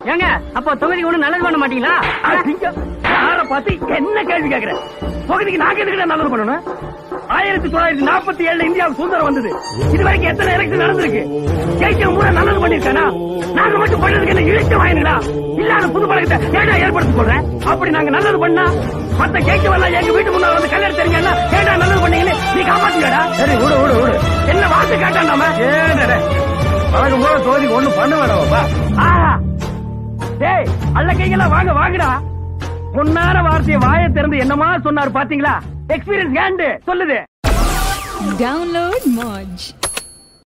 ஏங்க அப்ப தொகுதிக்கு ஒண்ணு நல்லது பண்ண மாட்டீங்களா யார பார்த்து என்ன கேள்வி கேக்குற பகுதிக்கு நாங்க எதுக்கு நல்லது பண்ணணும் ஆயிரத்தி தொள்ளாயிரத்தி நாற்பத்தி ஏழுல இந்தியாவுக்கு சுதந்திரம் வந்தது இது வரைக்கும் எத்தனை எலெக்ஷன் நடந்திருக்கு ஜெயிச்ச முறை நல்லது பண்ணிருக்கானா நாங்க மட்டும் பண்ணதுக்கு என்ன இழுத்து வாங்கினீங்களா இல்லாத புது பழக்கத்தை ஏடா ஏற்படுத்தி சொல்றேன் அப்படி நாங்க நல்லது பண்ணா மத்த ஜெயிச்ச வரலாம் எங்க வீட்டு முன்னால வந்து கல்யாணம் தெரிஞ்சா ஏடா நல்லது பண்ணீங்கன்னு நீ காப்பாத்துக்கடா சரி விடு விடு விடு என்ன வார்த்தை கேட்டாண்டாம வழக்கம் போல தொகுதிக்கு ஒண்ணு பண்ண வேணாமாப்பா ஆஹா டேய் அல்ல கைகளா வாங்க வாங்கடா பொன்னார வார்த்தையை வாயை திறந்து என்னமா சொன்னாரு பாத்தீங்களா எக்ஸ்பீரியன்ஸ் கேண்டு சொல்லுது Download Moj.